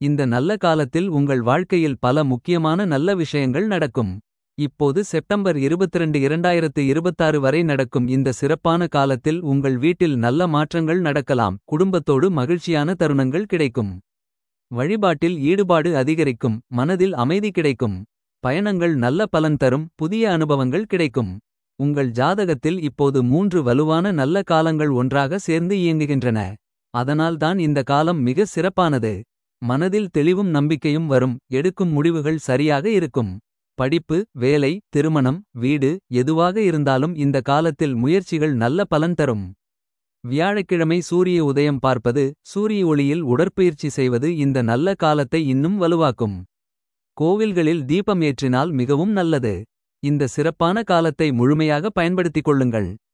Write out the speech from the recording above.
இந்த நல்ல காலத்தில் உங்கள் வாழ்க்கையில் பல முக்கியமான நல்ல விஷயங்கள் நடக்கும். இப்போது செப்டம்பர் 22 2026 வரை நடக்கும் இந்த சிறப்பான காலத்தில் உங்கள் வீட்டில் நல்ல மாற்றங்கள் நடக்கலாம். குடும்பத்தோடு மகிழ்ச்சியான தருணங்கள் கிடைக்கும். வழிபாட்டில் ஈடுபாடு அதிகரிக்கும் மனதில் அமைதி கிடைக்கும். பயணங்கள் நல்ல பலன் தரும் புதிய அனுபவங்கள் கிடைக்கும். உங்கள் ஜாதகத்தில் இப்போது மூன்று வலுவான நல்ல காலங்கள் ஒன்றாக சேர்ந்து இயங்குகின்றன. அதனால்தான் இந்த காலம் மிக சிறப்பானது. மனதில் தெளிவும் நம்பிக்கையும் வரும் எடுக்கும் முடிவுகள் சரியாக இருக்கும். படிப்பு வேலை திருமணம் வீடு எதுவாக இருந்தாலும் இந்த காலத்தில் முயற்சிகள் நல்ல பலன் தரும். வியாழக்கிழமை சூரிய உதயம் பார்ப்பது சூரிய ஒளியில் உடற்பயிற்சி செய்வது இந்த நல்ல காலத்தை இன்னும் வலுவாக்கும். கோவில்களில் தீபம் ஏற்றினால் மிகவும் நல்லது. இந்த சிறப்பான காலத்தை முழுமையாக பயன்படுத்திக் கொள்ளுங்கள்.